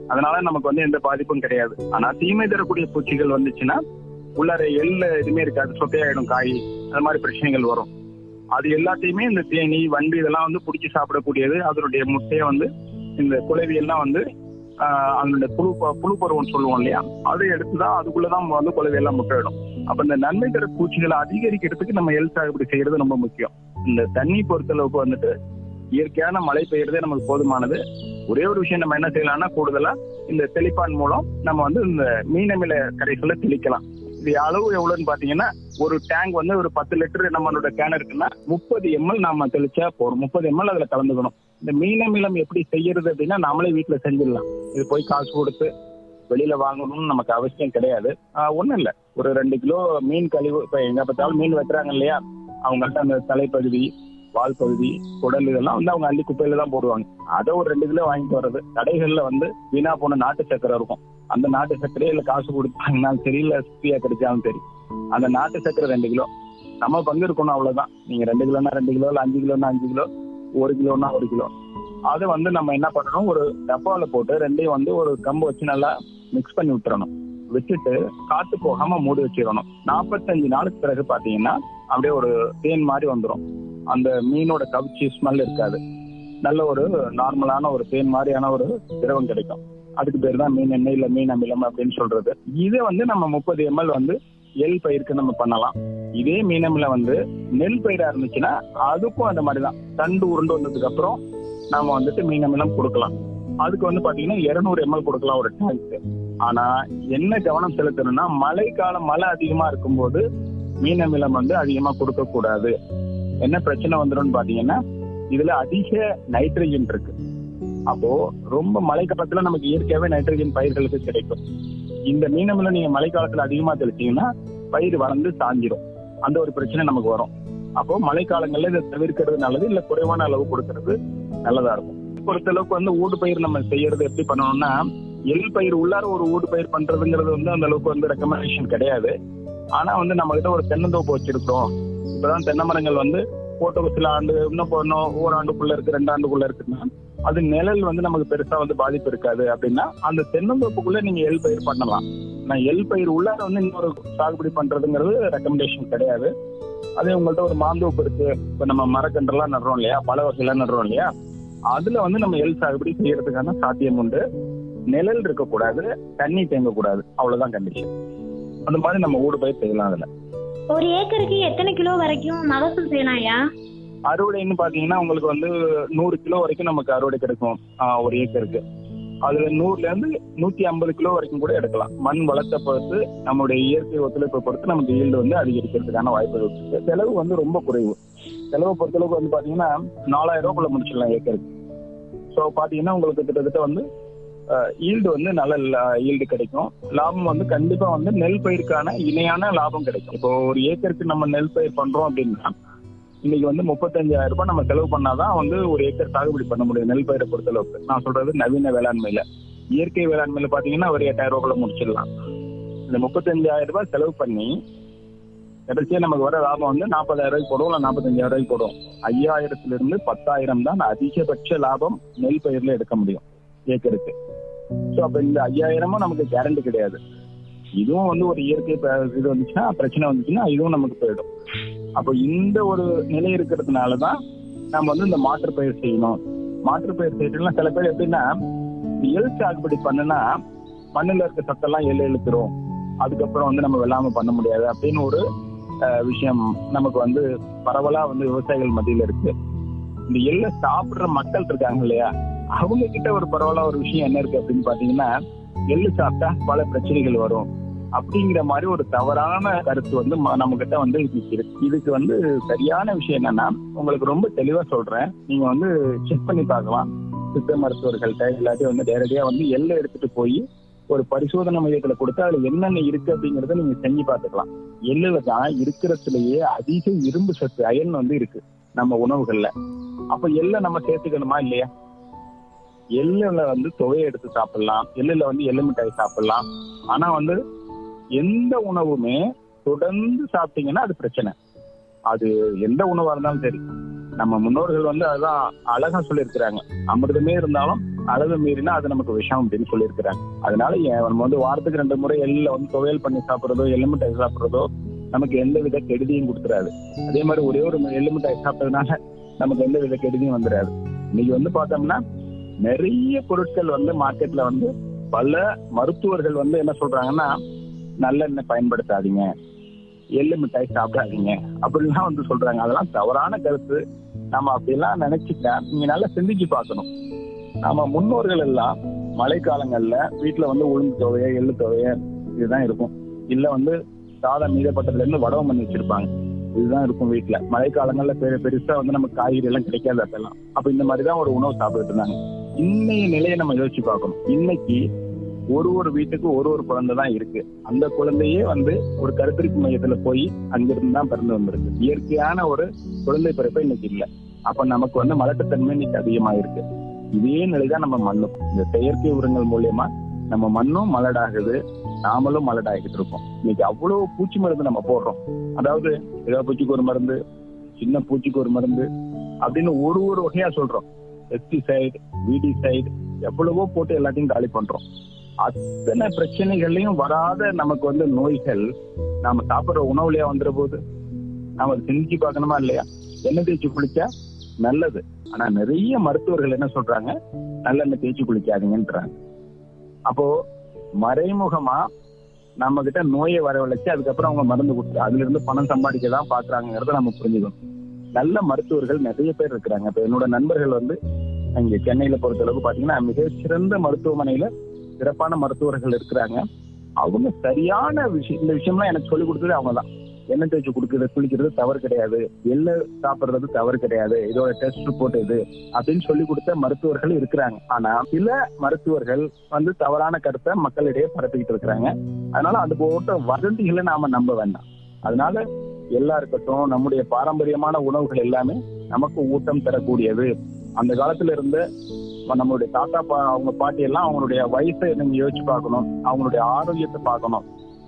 அதனால நமக்கு வந்து எந்த பாதிப்பும் கிடையாது ஆனா தீமை தரக்கூடிய பூச்சிகள் வந்துச்சுன்னா உள்ளார எள்ள எதுவுமே இருக்காது சொத்தையாயிடும் காய் அது மாதிரி பிரச்சனைகள் வரும் அது எல்லாத்தையுமே இந்த தேனி வண்டு இதெல்லாம் வந்து பிடிச்சி சாப்பிடக்கூடியது அதனுடைய முட்டையை வந்து இந்த குளவி எல்லாம் வந்து ஆஹ், அதனுடைய புழு ப- புழு பருவம்னு சொல்லுவோம் இல்லையா அதை எடுத்துதான் அதுக்குள்ளதான் வந்து குளவி எல்லாம் முட்டையிடும் அப்ப இந்த நன்மை தர பூச்சிகளை அதிகரிக்கிறதுக்கு நம்ம எல் சாகுபடி செய்யறது ரொம்ப முக்கியம் இந்த தண்ணி பொறுத்தளவுக்கு வந்துட்டு இயற்கையான மழை பெய்யறதே நமக்கு போதுமானது ஒரே ஒரு விஷயம் நம்ம என்ன செய்யலாம்னா கூடுதலா இந்த தெளிப்பான் மூலம் நம்ம வந்து இந்த மீனமில கரைசலை தெளிக்கலாம் இது அளவு எவ்வளவுன்னு பாத்தீங்கன்னா ஒரு டேங்க் வந்து ஒரு பத்து லிட்டர் நம்மளோட கேன் இருக்குன்னா முப்பது எம்எல் நாம தெளிச்சா போறோம் முப்பது எம்எல் அதுல கலந்துக்கணும் இந்த மீனமிலம் எப்படி செய்யறது அப்படின்னா நாமளே வீட்டுல செஞ்சிடலாம் இது போய் காசு கொடுத்து வெளியில வாங்கணும்னு நமக்கு அவசியம் கிடையாது ஆஹ் ஒண்ணும் இல்ல ஒரு ரெண்டு கிலோ மீன் கழிவு இப்ப எங்க பார்த்தாலும் மீன் வெட்டுறாங்க இல்லையா அவங்கள்ட்ட அந்த தலைப்பகுதி வால் பகுதி குடல் இதெல்லாம் வந்து அவங்க அள்ளி குப்பையில தான் போடுவாங்க அதை ஒரு ரெண்டு கிலோ வாங்கிட்டு வர்றது கடைகள்ல வந்து வீணா போன நாட்டு சக்கரை இருக்கும் அந்த நாட்டு சர்க்கரையே இல்ல காசு கொடுத்தாங்கனாலும் சரி இல்ல ஃப்ரீயா கிடைச்சாலும் சரி அந்த நாட்டு சர்க்கரை ரெண்டு கிலோ நம்ம பங்கு இருக்கணும் அவ்வளவுதான் நீங்க ரெண்டு கிலோனா ரெண்டு கிலோ இல்ல அஞ்சு கிலோனா அஞ்சு கிலோ ஒரு கிலோனா ஒரு கிலோ அதை வந்து நம்ம என்ன பண்ணணும் ஒரு டப்பால போட்டு ரெண்டையும் வந்து ஒரு கம்பு வச்சு நல்லா மிக்ஸ் பண்ணி விட்டுறணும் விட்டுட்டு காத்து போகாம மூடி வச்சிடணும் நாற்பத்தஞ்சு நாளுக்கு பிறகு பாத்தீங்கன்னா அப்படியே ஒரு தேன் மாதிரி வந்துடும் அந்த மீனோட கவிச்சி ஸ்மெல் இருக்காது நல்ல ஒரு நார்மலான ஒரு தேன் மாதிரியான ஒரு திரவம் கிடைக்கும் அதுக்கு பேர் தான் மீன் எண்ணெய் இல்ல மீன் அமிலம் அப்படின்னு சொல்றது இதை வந்து நம்ம முப்பது எம்எல் வந்து எள் பயிருக்கு நம்ம பண்ணலாம் இதே மீனமில வந்து நெல் பயிரா இருந்துச்சுன்னா அதுக்கும் அந்த மாதிரி தான் தண்டு உருண்டு வந்ததுக்கு அப்புறம் நாம வந்துட்டு மீனமிலம் கொடுக்கலாம் அதுக்கு வந்து பாத்தீங்கன்னா இருநூறு எம்எல் கொடுக்கலாம் ஒரு டேங்க்கு ஆனா என்ன கவனம் செலுத்தணும்னா மழை காலம் மழை அதிகமா இருக்கும்போது மீனமிலம் வந்து அதிகமா கொடுக்க கூடாது என்ன பிரச்சனை வந்துடும் பாத்தீங்கன்னா இதுல அதிக நைட்ரஜன் இருக்கு அப்போ ரொம்ப மழை காலத்துல நமக்கு இயற்கையாவே நைட்ரஜன் பயிர்களுக்கு கிடைக்கும் இந்த மீனமில நீங்க மழை காலத்துல அதிகமா தெளிச்சீங்கன்னா பயிர் வளர்ந்து சாஞ்சிரும் அந்த ஒரு பிரச்சனை நமக்கு வரும் அப்போ மழை காலங்கள்ல இதை தவிர்க்கிறது நல்லது இல்ல குறைவான அளவு கொடுக்கறது நல்லதா இருக்கும் பொறுத்த அளவுக்கு வந்து ஊடு பயிர் நம்ம செய்யறது எப்படி பண்ணணும்னா எள் பயிர் உள்ளார ஒரு ஊடு பயிர் பண்றதுங்கிறது வந்து அந்த அளவுக்கு வந்து ரெக்கமெண்டேஷன் கிடையாது ஆனா வந்து நம்ம கிட்ட ஒரு தென்னந்தோப்பு வச்சிருக்கிறோம் இப்பதான் தென்னை மரங்கள் வந்து போட்ட ஒரு சில ஆண்டு இன்னும் போடணும் ஒரு ஆண்டுக்குள்ள இருக்கு ரெண்டு ஆண்டுக்குள்ள இருக்குன்னா அது நிழல் வந்து நமக்கு பெருசா வந்து பாதிப்பு இருக்காது அப்படின்னா அந்த தென்னந்தோப்புக்குள்ள நீங்க எள் பயிர் பண்ணலாம் நான் எள் பயிர் உள்ளார வந்து இன்னொரு சாகுபடி பண்றதுங்கிறது ரெக்கமெண்டேஷன் கிடையாது அதே உங்கள்ட்ட ஒரு மாந்தோப்பு இருக்கு இப்ப நம்ம மரக்கன்றெல்லாம் நடுறோம் இல்லையா பல வகையெல்லாம் நடுறோம் இல்லையா அதுல வந்து நம்ம எள் சாகுபடி செய்யறதுக்கான சாத்தியம் உண்டு நிழல் இருக்கக்கூடாது தண்ணி தேங்கக்கூடாது அவ்வளவுதான் கண்டிஷன் அந்த மாதிரி நம்ம ஊடு பயிர் செய்யலாம் அதுல ஒரு ஏக்கருக்கு எத்தனை கிலோ வரைக்கும் மகசூல் செய்யலாம் ஐயா அறுவடைன்னு பாத்தீங்கன்னா உங்களுக்கு வந்து நூறு கிலோ வரைக்கும் நமக்கு அறுவடை கிடைக்கும் ஆஹ் ஒரு ஏக்கருக்கு அதுல நூறுல இருந்து நூத்தி ஐம்பது கிலோ வரைக்கும் கூட எடுக்கலாம் மண் வளத்தை பொறுத்து நம்மளுடைய இயற்கை ஒத்துழைப்பை பொறுத்து நமக்கு ஈல்டு வந்து அதிகரிக்கிறதுக்கான வாய்ப்புகள் இருக்கு செலவு வந்து ரொம்ப குறைவு செலவை பொறுத்தளவுக்கு வந்து பாத்தீங்கன்னா நாலாயிரம் ரூபாய்க்குள்ள முடிச்சிடலாம் ஏக்கருக்கு ஸோ பாத்தீங்கன்னா உங்களுக்கு கிட்டத்தட்ட வந்து ஈல்டு வந்து நல்ல ஈல்டு கிடைக்கும் லாபம் வந்து கண்டிப்பா வந்து நெல் பயிருக்கான இணையான லாபம் கிடைக்கும் இப்போ ஒரு ஏக்கருக்கு நம்ம நெல் பயிர் பண்றோம் அப்படின்னா இன்னைக்கு வந்து முப்பத்தஞ்சாயிரம் ரூபாய் நம்ம செலவு பண்ணாதான் வந்து ஒரு ஏக்கர் சாகுபடி பண்ண முடியும் நெல் பயிரை பொறுத்தளவுக்கு நான் சொல்றது நவீன வேளாண்மையில இயற்கை வேளாண்மையில பாத்தீங்கன்னா ஒரு எட்டாயிரம் ரூபாய்க்குள்ள முடிச்சிடலாம் இந்த முப்பத்தஞ்சாயிரம் ரூபாய் செலவு பண்ணி கடைசியா நமக்கு வர லாபம் வந்து நாற்பதாயிரம் ரூபாய்க்கு போடும் இல்லை நாற்பத்தஞ்சாயிரம் ரூபாய்க்கு போடும் ஐயாயிரத்துல இருந்து பத்தாயிரம் தான் அதிகபட்ச லாபம் நெல் பயிர்ல எடுக்க முடியும் ஏக்கருக்கு ஸோ அப்ப இந்த ஐயாயிரமும் நமக்கு கேரண்டி கிடையாது இதுவும் வந்து ஒரு இயற்கை ப- இது வந்துச்சுன்னா பிரச்சனை வந்துச்சுன்னா இதுவும் நமக்கு போயிடும் அப்போ இந்த ஒரு நிலை இருக்கிறதுனால தான் நம்ம வந்து இந்த மாற்று பயிர் செய்யணும் மாற்று பயிர் செய்யறதுலாம் சில பேர் எப்படின்னா இந்த எள் சாகுபடி பண்ணுனா மண்ணுல இருக்க சத்தெல்லாம் எள் இழுத்துரும் அதுக்கப்புறம் வந்து நம்ம வெள்ளாம பண்ண முடியாது அப்படின்னு ஒரு அஹ், விஷயம் நமக்கு வந்து பரவலா வந்து விவசாயிகள் மத்தியில இருக்கு இந்த எள்ளை சாப்பிடுற மக்கள் இருக்காங்க இல்லையா அவங்க கிட்ட ஒரு பரவலா ஒரு விஷயம் என்ன இருக்கு அப்படின்னு பாத்தீங்கன்னா எள்ளு சாப்பிட்டா பல பிரச்சனைகள் வரும் அப்படிங்கிற மாதிரி ஒரு தவறான கருத்து வந்து நம்ம கிட்ட வந்து இன்னைக்கு இருக்கு இதுக்கு வந்து சரியான விஷயம் என்னன்னா உங்களுக்கு ரொம்ப தெளிவா சொல்றேன் நீங்க வந்து செக் பண்ணி பார்க்கலாம் சித்த மருத்துவர்கள்ட்ட எல்லாத்தையும் வந்து நேரடியா வந்து எள்ளை எடுத்துட்டு போய் ஒரு பரிசோதனை மையத்துல கொடுத்து அதுல என்னென்ன இருக்கு அப்படிங்கறத நீங்க செஞ்சு பார்த்துக்கலாம் எள்ளுல தான் இருக்கிறதுலயே அதிக இரும்பு சத்து அயன் வந்து இருக்கு நம்ம உணவுகள்ல அப்ப எள்ளை நம்ம சேர்த்துக்கணுமா இல்லையா எள்ளுல வந்து துவையை எடுத்து சாப்பிடலாம் எள்ளுல வந்து எள்ளு மிட்டாய் சாப்பிடலாம் ஆனா வந்து எந்த உணவுமே தொடர்ந்து சாப்பிட்டீங்கன்னா அது பிரச்சனை அது எந்த உணவா இருந்தாலும் சரி நம்ம முன்னோர்கள் வந்து அதான் அழகா சொல்லியிருக்கிறாங்க அமிர்தமே இருந்தாலும் அளவு மீறினா அது நமக்கு விஷம் அப்படின்னு சொல்லியிருக்கிறாங்க அதனால ஏன் நம்ம வந்து வாரத்துக்கு ரெண்டு முறை எள்ள வந்து துவையல் பண்ணி சாப்பிடுறதோ எலுமிட்டாய் சாப்பிடுறதோ நமக்கு எந்த வித கெடுதியும் கொடுத்துறாது அதே மாதிரி ஒரே ஒரு எலுமிட்டாய் சாப்பிட்டதுனால நமக்கு எந்த வித கெடுதியும் வந்துடாது இன்னைக்கு வந்து பார்த்தோம்னா நிறைய பொருட்கள் வந்து மார்க்கெட்ல வந்து பல மருத்துவர்கள் வந்து என்ன சொல்றாங்கன்னா நல்லெண்ணெய் பயன்படுத்தாதீங்க எள்ளு மிட்டாய் சாப்பிடாதீங்க அப்படிலாம் வந்து சொல்றாங்க அதெல்லாம் தவறான கருத்து நம்ம அப்படிலாம் நினைச்சுட்டா நீங்க நல்லா சிந்திச்சு பார்க்கணும் நம்ம முன்னோர்கள் எல்லாம் மழைக்காலங்கள்ல வீட்டுல வந்து உளுந்து துவைய எள்ளு துவைய இதுதான் இருக்கும் இல்ல வந்து சாதம் மீதப்பட்டதுல இருந்து வடவம் பண்ணி வச்சிருப்பாங்க இதுதான் இருக்கும் வீட்டுல மழைக்காலங்கள்ல பெரு பெருசா வந்து நமக்கு காய்கறி எல்லாம் கிடைக்காது அப்பெல்லாம் அப்ப இந்த மாதிரிதான் ஒரு உணவு சாப்பிட்டுட்டு இருந்தாங்க இன்னைய நிலையை நம்ம யோசிச்சு பார்க்கணும் இன்னைக்கு ஒரு ஒரு வீட்டுக்கு ஒரு ஒரு குழந்தை தான் இருக்கு அந்த குழந்தையே வந்து ஒரு கருத்தரிப்பு மையத்துல போய் அங்கிருந்து தான் பிறந்து வந்திருக்கு இயற்கையான ஒரு குழந்தை பிறப்பு இன்னைக்கு இல்ல அப்ப நமக்கு வந்து மலட்டுத்தன்மை இன்னைக்கு அதிகமா இருக்கு இதே நிலைதான் நம்ம மண்ணும் இந்த செயற்கை உரங்கள் மூலியமா நம்ம மண்ணும் மலடாகுது நாமளும் மலடாகிட்டு இருக்கோம் இன்னைக்கு அவ்வளவு பூச்சி மருந்து நம்ம போடுறோம் அதாவது ஏதோ பூச்சிக்கு ஒரு மருந்து சின்ன பூச்சிக்கு ஒரு மருந்து அப்படின்னு ஒரு ஒரு வகையா சொல்றோம் பெஸ்டிசைடு வீடிசைடு எவ்வளவோ போட்டு எல்லாத்தையும் காலி பண்றோம் அத்தனை பிரச்சனைகள்லயும் வராத நமக்கு வந்து நோய்கள் நாம சாப்பிடுற உணவுலயா வந்துட போகுது நாம அதை சிந்திச்சு பார்க்கணுமா இல்லையா எண்ணெய் தேய்ச்சி குளிச்சா நல்லது ஆனா நிறைய மருத்துவர்கள் என்ன சொல்றாங்க நல்லெண்ணெய் தேய்ச்சி குளிக்காதீங்கன்றாங்க அப்போ மறைமுகமா நம்ம கிட்ட நோயை வரவழைச்சு அதுக்கப்புறம் அவங்க மருந்து கொடுத்து அதுல இருந்து பணம் சம்பாதிக்க தான் பாக்குறாங்கிறத நம்ம புரிஞ்சுக்கணும் நல்ல மருத்துவர்கள் நிறைய பேர் இருக்கிறாங்க இப்ப என்னோட நண்பர்கள் வந்து இங்க சென்னையில பொறுத்தளவுக்கு பாத்தீங்கன்னா மிக சிறந்த மருத்துவமனையில சிறப்பான மருத்துவர்கள் இருக்கிறாங்க அவங்க சரியான விஷயம் இந்த விஷயம்லாம் எனக்கு சொல்லி கொடுத்தது அவங்க தான் எண்ணெய் தேய்ச்சி குடுக்கிறது குளிக்கிறது தவறு கிடையாது எள்ளு சாப்பிடுறது தவறு கிடையாது இதோட டெஸ்ட் ரிப்போர்ட் இது அப்படின்னு சொல்லி கொடுத்த மருத்துவர்கள் இருக்கிறாங்க ஆனா சில மருத்துவர்கள் வந்து தவறான கருத்தை மக்களிடையே பரப்பிக்கிட்டு இருக்கிறாங்க அதனால அது போட்ட வதந்திகளை நாம நம்ப வேண்டாம் அதனால எல்லா இருக்கட்டும் நம்முடைய பாரம்பரியமான உணவுகள் எல்லாமே நமக்கு ஊட்டம் தரக்கூடியது அந்த காலத்துல இருந்த நம்மளுடைய தாத்தா பா அவங்க பாட்டி எல்லாம் அவங்களுடைய வயசை நீங்க யோசிச்சு பார்க்கணும் அவங்களுடைய ஆரோக்கியத்தை பார்க்கணும்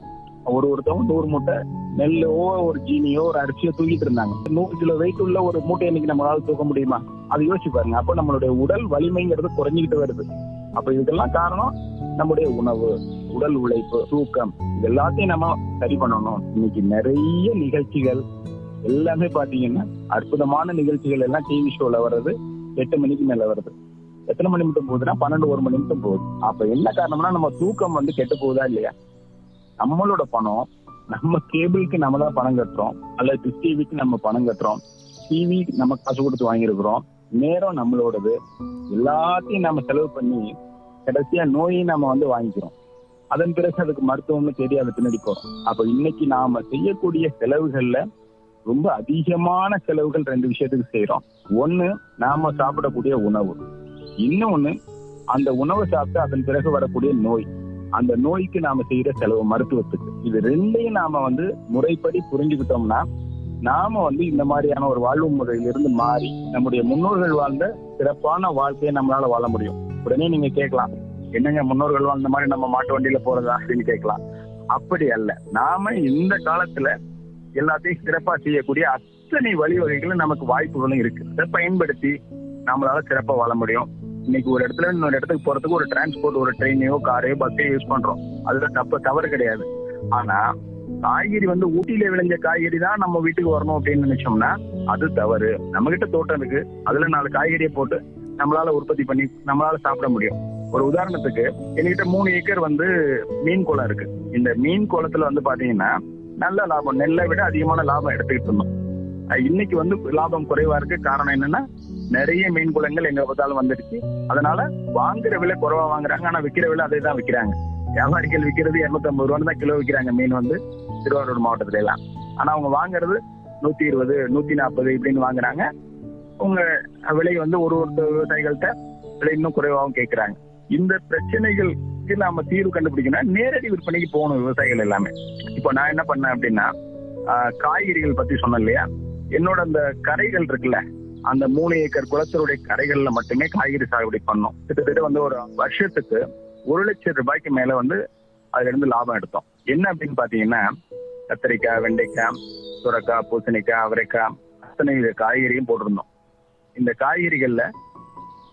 ஒரு ஒருத்தவங்க நூறு மூட்டை நெல்லோ ஒரு ஜீனியோ ஒரு அரிசியோ தூக்கிட்டு இருந்தாங்க நூறு கிலோ வெயிட் உள்ள ஒரு மூட்டை இன்னைக்கு நம்மளால தூக்க முடியுமா அதை யோசிச்சு பாருங்க அப்ப நம்மளுடைய உடல் வலிமைங்கிறது குறைஞ்சிக்கிட்டு வருது அப்ப இதுக்கெல்லாம் காரணம் நம்முடைய உணவு உடல் உழைப்பு தூக்கம் இது எல்லாத்தையும் நம்ம சரி பண்ணணும் இன்னைக்கு நிறைய நிகழ்ச்சிகள் எல்லாமே பாத்தீங்கன்னா அற்புதமான நிகழ்ச்சிகள் எல்லாம் டிவி ஷோல வர்றது எட்டு மணிக்கு மேல வருது எத்தனை மணி மட்டும் போகுதுன்னா பன்னெண்டு ஒரு மணி மட்டும் போகுது அப்ப என்ன காரணம்னா நம்ம தூக்கம் வந்து கெட்டு போகுதா இல்லையா நம்மளோட பணம் நம்ம கேபிளுக்கு நம்ம தான் பணம் கட்டுறோம் அல்லது டிஷ் டிவிக்கு நம்ம பணம் கட்டுறோம் டிவி நம்ம காசு கொடுத்து வாங்கியிருக்கிறோம் நேரம் நம்மளோடது எல்லாத்தையும் நம்ம செலவு பண்ணி கடைசியா நோயும் நம்ம வந்து வாங்கிக்கிறோம் அதன் பிறகு அதுக்கு மருத்துவம்னு தேடி அதை பின்னாடி போறோம் அப்ப இன்னைக்கு நாம செய்யக்கூடிய செலவுகள்ல ரொம்ப அதிகமான செலவுகள் ரெண்டு விஷயத்துக்கு செய்யறோம் ஒண்ணு நாம சாப்பிடக்கூடிய உணவு இன்னொன்னு அந்த உணவை சாப்பிட்டு அதன் பிறகு வரக்கூடிய நோய் அந்த நோய்க்கு நாம செய்யற செலவு மருத்துவத்துக்கு இது ரெண்டையும் நாம வந்து முறைப்படி புரிஞ்சுக்கிட்டோம்னா நாம வந்து இந்த மாதிரியான ஒரு வாழ்வு முறையிலிருந்து மாறி நம்முடைய முன்னோர்கள் வாழ்ந்த சிறப்பான வாழ்க்கையை நம்மளால வாழ முடியும் உடனே நீங்க கேட்கலாம் என்னங்க முன்னோர்கள் வாழ்ந்த மாதிரி நம்ம மாட்டு வண்டியில போறதா அப்படின்னு கேட்கலாம் அப்படி அல்ல நாம இந்த காலத்துல எல்லாத்தையும் சிறப்பா செய்யக்கூடிய அத்தனை வழிவகைகளும் நமக்கு வாய்ப்புகளும் இருக்கு அதை பயன்படுத்தி நம்மளால சிறப்பா வாழ முடியும் இன்னைக்கு ஒரு இடத்துல இன்னொரு இடத்துக்கு போறதுக்கு ஒரு டிரான்ஸ்போர்ட் ஒரு ட்ரெயினையோ காரையோ பஸ்ஸையோ யூஸ் பண்றோம் அதுல தப்பு தவறு கிடையாது ஆனா காய்கறி வந்து ஊட்டியில விளைஞ்ச காய்கறி தான் நம்ம வீட்டுக்கு வரணும் அப்படின்னு நினைச்சோம்னா அது தவறு நம்ம கிட்ட தோட்டம் இருக்கு அதுல நாலு காய்கறியை போட்டு நம்மளால உற்பத்தி பண்ணி நம்மளால சாப்பிட முடியும் ஒரு உதாரணத்துக்கு என்கிட்ட மூணு ஏக்கர் வந்து மீன் குளம் இருக்கு இந்த மீன் குளத்துல வந்து பாத்தீங்கன்னா நல்ல லாபம் நெல்லை விட அதிகமான லாபம் எடுத்துக்கிட்டு இருந்தோம் அஹ் இன்னைக்கு வந்து லாபம் குறைவா இருக்கு காரணம் என்னன்னா நிறைய மீன் குளங்கள் எங்க பார்த்தாலும் வந்துடுச்சு அதனால வாங்குற விலை குறைவா வாங்குறாங்க ஆனா விக்கிற விலை அதே தான் விக்கிறாங்க வியாபாரிகள் விக்கிறது இருநூத்தி ஐம்பது ரூபான்னு தான் கிலோ விக்கிறாங்க மீன் வந்து திருவாரூர் மாவட்டத்துல எல்லாம் ஆனா அவங்க வாங்குறது நூத்தி இருபது நூத்தி நாற்பது இப்படின்னு வாங்குறாங்க உங்க விலை வந்து ஒரு ஒரு விவசாயிகள்கிட்ட விலை இன்னும் குறைவாகவும் கேட்கறாங்க இந்த பிரச்சனைகளுக்கு நாம தீர்வு கண்டுபிடிக்கணும் நேரடி விற்பனைக்கு போகணும் விவசாயிகள் எல்லாமே இப்போ நான் என்ன பண்ணேன் அப்படின்னா ஆஹ், காய்கறிகள் பத்தி சொன்னேன் இல்லையா என்னோட அந்த கரைகள் இருக்குல்ல அந்த மூணு ஏக்கர் குளத்தருடைய கரைகள்ல மட்டுமே காய்கறி சாகுபடி பண்ணோம் கிட்டத்தட்ட வந்து ஒரு வருஷத்துக்கு ஒரு லட்சம் ரூபாய்க்கு மேல வந்து அதுல இருந்து லாபம் எடுத்தோம் என்ன அப்படின்னு பாத்தீங்கன்னா கத்திரிக்காய் வெண்டைக்காய் சுரக்காய் பூசணிக்காய் அவரைக்காய் அத்தனை வித காய்கறியும் போட்டிருந்தோம் இந்த காய்கறிகள்ல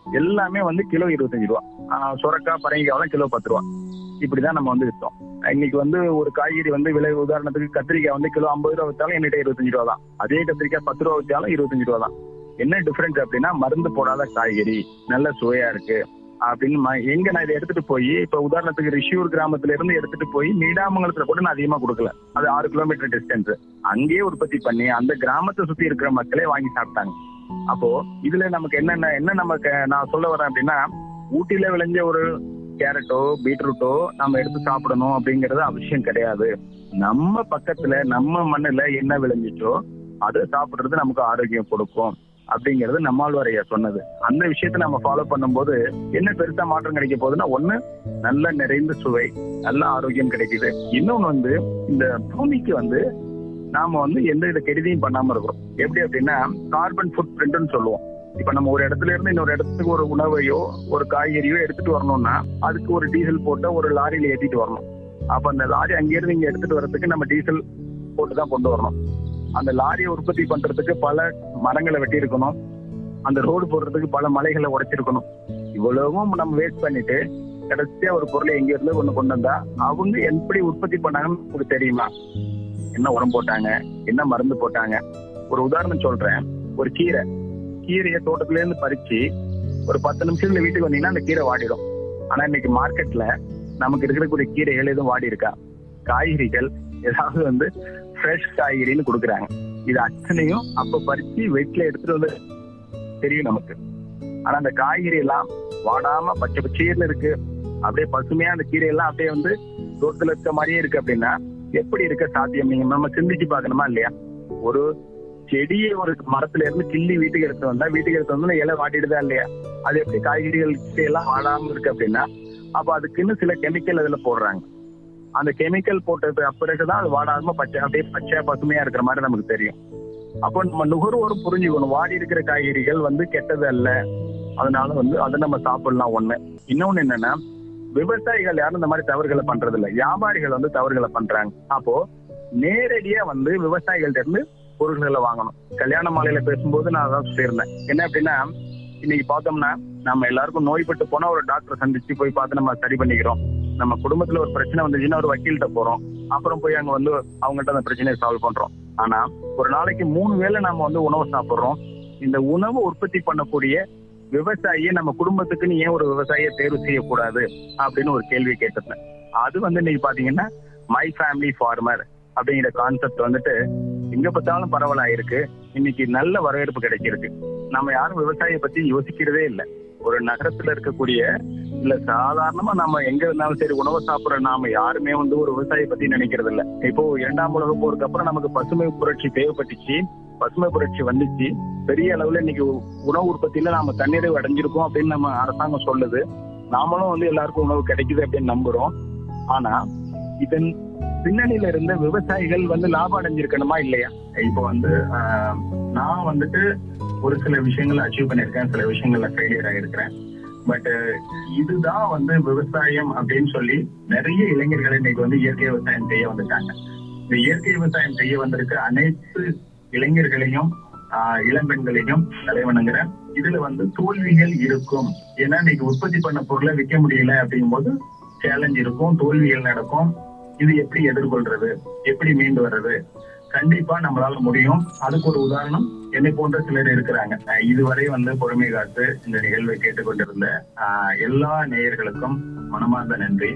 எல்லாமே வந்து கிலோ இருபத்தஞ்சு ரூபா ஆஹ் சுரக்காய் பரங்கிக்காய் கிலோ பத்து ரூபா இப்படிதான் நம்ம வந்து விற்றோம் இன்னைக்கு வந்து ஒரு காய்கறி வந்து விலை உதாரணத்துக்கு கத்திரிக்காய் வந்து கிலோ ஐம்பது ரூபா வித்தாலும் என்கிட்ட இருபத்தஞ்சு ரூபா தான் அதே கத்திரிக்காய் பத்து ரூபா வித்தாலும் இருபத்தஞ்சு ரூபா தான் என்ன டிஃபரன்ஸ் அப்படின்னா மருந்து போடாத காய்கறி நல்ல சுவையா இருக்கு அப்படின்னு ம- எங்க நான் இதை எடுத்துட்டு போய் இப்ப உதாரணத்துக்கு ரிஷியூர் கிராமத்துல இருந்து எடுத்துட்டு போய் நீடாமங்கலத்துல கூட நான் அதிகமா கொடுக்கல அது ஆறு கிலோமீட்டர் டிஸ்டன்ஸ் அங்கேயே உற்பத்தி பண்ணி அந்த கிராமத்தை சுத்தி இருக்கிற மக்களே வாங்கி சாப்பிட்டாங்க அப்போ இதுல நமக்கு என்னென்ன என்ன நமக்கு நான் சொல்ல வரேன் அப்படின்னா ஊட்டியில விளைஞ்ச ஒரு கேரட்டோ பீட்ரூட்டோ நம்ம எடுத்து சாப்பிடணும் அப்படிங்கறது அவசியம் கிடையாது நம்ம பக்கத்துல நம்ம மண்ணுல என்ன விளைஞ்சிச்சோ அதை சாப்பிடுறது நமக்கு ஆரோக்கியம் கொடுக்கும் அப்படிங்கிறது நம்மாழ்வார் ஐயா சொன்னது அந்த விஷயத்தை நம்ம ஃபாலோ பண்ணும்போது என்ன பெருசா மாற்றம் கிடைக்க போகுதுன்னா ஒண்ணு நல்ல நிறைந்த சுவை நல்ல ஆரோக்கியம் கிடைக்குது இன்னொன்னு வந்து இந்த பூமிக்கு வந்து நாம வந்து எந்த வித கெடுதியும் பண்ணாம இருக்கிறோம் எப்படி அப்படின்னா கார்பன் ஃபுட் பிரிண்ட்னு சொல்லுவோம் இப்ப நம்ம ஒரு இடத்துல இருந்து இன்னொரு இடத்துக்கு ஒரு உணவையோ ஒரு காய்கறியோ எடுத்துட்டு வரணும்னா அதுக்கு ஒரு டீசல் போட்ட ஒரு லாரியில ஏத்திட்டு வரணும் அப்ப அந்த லாரி அங்கிருந்து இங்க எடுத்துட்டு வர்றதுக்கு நம்ம டீசல் போட்டு தான் கொண்டு வரணும் அந்த லாரியை உற்பத்தி பண்றதுக்கு பல மரங்களை வெட்டி இருக்கணும் அந்த ரோடு போடுறதுக்கு பல மலைகளை உடைச்சிருக்கணும் இவ்வளவும் நம்ம வேஸ்ட் பண்ணிட்டு கடைசியா ஒரு பொருளை எங்க இருந்து ஒண்ணு கொண்டு வந்தா அவங்க எப்படி உற்பத்தி பண்ணாங்கன்னு உங்களுக்கு தெரியுமா என்ன உரம் போட்டாங்க என்ன மருந்து போட்டாங்க ஒரு உதாரணம் சொல்றேன் ஒரு கீரை கீரையை தோட்டத்துல இருந்து பறிச்சு ஒரு பத்து நிமிஷத்துல வீட்டுக்கு வந்தீங்கன்னா அந்த கீரை வாடிடும் ஆனா இன்னைக்கு மார்க்கெட்ல நமக்கு இருக்கக்கூடிய கீரைகள் எதுவும் வாடி இருக்கா காய்கறிகள் ஏதாவது வந்து ஃப்ரெஷ் காய்கறின்னு கொடுக்குறாங்க இது அத்தனையும் அப்ப பறிச்சு வெயிட்ல எடுத்துட்டு வந்து தெரியும் நமக்கு ஆனா அந்த காய்கறி எல்லாம் வாடாம பச்சை பச்சையர்ல இருக்கு அப்படியே பசுமையா அந்த கீரை எல்லாம் அப்படியே வந்து தோட்டத்துல இருக்க மாதிரியே இருக்கு அப்படின்னா எப்படி இருக்க சாத்தியம் நீங்க நம்ம சிந்திச்சு பார்க்கணுமா இல்லையா ஒரு செடியை ஒரு மரத்துல இருந்து கிள்ளி வீட்டுக்கு எடுத்து வந்தா வீட்டுக்கு எடுத்து வந்து இலை வாட்டிடுதா இல்லையா அது எப்படி காய்கறிகள் எல்லாம் வாடாம இருக்கு அப்படின்னா அப்ப அதுக்குன்னு சில கெமிக்கல் அதுல போடுறாங்க அந்த கெமிக்கல் போட்டது பிறகுதான் அது வாடாம பச்சை அப்படியே பச்சையா பசுமையா இருக்கிற மாதிரி நமக்கு தெரியும் அப்போ நம்ம நுகர்வோரும் புரிஞ்சுக்கணும் வாடி இருக்கிற காய்கறிகள் வந்து கெட்டது அல்ல அதனால வந்து அதை நம்ம சாப்பிடலாம் ஒண்ணு இன்னொன்னு என்னன்னா விவசாயிகள் யாரும் இந்த மாதிரி தவறுகளை பண்றது இல்ல வியாபாரிகள் வந்து தவறுகளை பண்றாங்க அப்போ நேரடியா வந்து விவசாயிகள்ட்ட இருந்து பொருள்களை வாங்கணும் கல்யாண மாலையில பேசும்போது நான் அதான் சொல்லியிருந்தேன் என்ன அப்படின்னா இன்னைக்கு பார்த்தோம்னா நம்ம எல்லாருக்கும் நோய்பட்டு போனா ஒரு டாக்டரை சந்திச்சு போய் பார்த்து நம்ம சரி பண்ணிக்கிறோம் நம்ம குடும்பத்துல ஒரு பிரச்சனை வந்துச்சுன்னா ஒரு வக்கீல்கிட்ட போறோம் அப்புறம் போய் அங்க வந்து அவங்கள்ட்ட அந்த பிரச்சனையை சால்வ் பண்றோம் ஆனா ஒரு நாளைக்கு மூணு வேளை நம்ம வந்து உணவு சாப்பிடுறோம் இந்த உணவு உற்பத்தி பண்ணக்கூடிய விவசாயியை நம்ம குடும்பத்துக்குன்னு ஏன் ஒரு விவசாயியை தேர்வு செய்யக்கூடாது அப்படின்னு ஒரு கேள்வி கேட்டிருந்தேன் அது வந்து இன்னைக்கு பாத்தீங்கன்னா மை ஃபேமிலி ஃபார்மர் அப்படிங்கிற கான்செப்ட் வந்துட்டு எங்க பார்த்தாலும் பரவலாயிருக்கு இன்னைக்கு நல்ல வரவேற்பு கிடைச்சிருக்கு நம்ம யாரும் விவசாயியை பத்தி யோசிக்கிறதே இல்லை ஒரு நகரத்துல இருக்கக்கூடிய இல்ல சாதாரணமா நம்ம எங்க இருந்தாலும் சரி உணவு சாப்பிடுற நாம யாருமே வந்து ஒரு விவசாயியை பத்தி நினைக்கிறது இல்ல இப்போ இரண்டாம் உலக போருக்கு அப்புறம் நமக்கு பசுமை புரட்சி தேவைப்பட்டுச்சு பசுமை புரட்சி வந்துச்சு பெரிய அளவுல இன்னைக்கு உணவு உற்பத்தியில நாம தன்னிறைவு அடைஞ்சிருக்கோம் அப்படின்னு நம்ம அரசாங்கம் சொல்லுது நாமளும் வந்து எல்லாருக்கும் உணவு கிடைக்குது அப்படின்னு நம்புறோம் ஆனா இதன் பின்னணியில இருந்த விவசாயிகள் வந்து லாபம் அடைஞ்சிருக்கணுமா இல்லையா இப்போ வந்து ஆஹ், நான் வந்துட்டு ஒரு சில விஷயங்களை அச்சீவ் பண்ணியிருக்கேன் சில விஷயங்கள்ல ஃபெயிலியர் ஆகிருக்கிறேன் பட் இதுதான் வந்து விவசாயம் அப்படின்னு சொல்லி நிறைய இளைஞர்கள் இன்னைக்கு வந்து இயற்கை விவசாயம் செய்ய வந்துட்டாங்க இந்த இயற்கை விவசாயம் செய்ய வந்திருக்க அனைத்து இளைஞர்களையும் ஆஹ், இளம்பெண்களையும் தலைவணங்குறேன் இதுல வந்து தோல்விகள் இருக்கும் ஏன்னா இன்னைக்கு உற்பத்தி பண்ண பொருளை விற்க முடியல அப்படிங்கும்போது சேலஞ்ச் இருக்கும் தோல்விகள் நடக்கும் இது எப்படி எதிர்கொள்றது எப்படி மீண்டு வர்றது கண்டிப்பா நம்மளால முடியும் அதுக்கு ஒரு உதாரணம் என்னை போன்ற சிலர் இருக்கிறாங்க அஹ் இதுவரை வந்து பொறுமை காத்து இந்த நிகழ்வை கேட்டுக்கொண்டிருந்த ஆஹ், எல்லா நேயர்களுக்கும் மனமார்ந்த நன்றி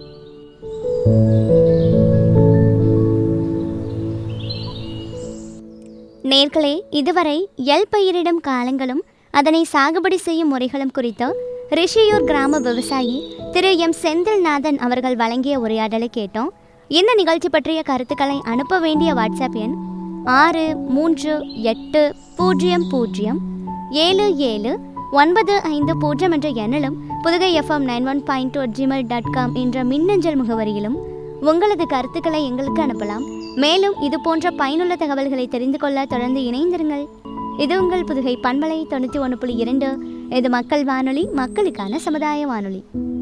நேர்களே இதுவரை எல் பயிரிடும் காலங்களும் அதனை சாகுபடி செய்யும் முறைகளும் குறித்து ரிஷியூர் கிராம விவசாயி திரு எம் செந்தில்நாதன் அவர்கள் வழங்கிய உரையாடலை கேட்டோம் இந்த நிகழ்ச்சி பற்றிய கருத்துக்களை அனுப்ப வேண்டிய வாட்ஸ்அப் எண் ஆறு மூன்று எட்டு பூஜ்ஜியம் பூஜ்ஜியம் ஏழு ஏழு ஒன்பது ஐந்து பூஜ்ஜியம் என்ற எண்ணிலும் Puthugai FM nine one point two Gmail dot com என்ற மின்னஞ்சல் முகவரியிலும் உங்களது கருத்துக்களை எங்களுக்கு அனுப்பலாம் மேலும் இது போன்ற பயனுள்ள தகவல்களை தெரிந்து கொள்ள தொடர்ந்து இணைந்திருங்கள் இது உங்கள் புதுகை பண்பலை தொண்ணூற்றி ஒன்று புள்ளி இரண்டு இது மக்கள் வானொலி மக்களுக்கான சமுதாய வானொலி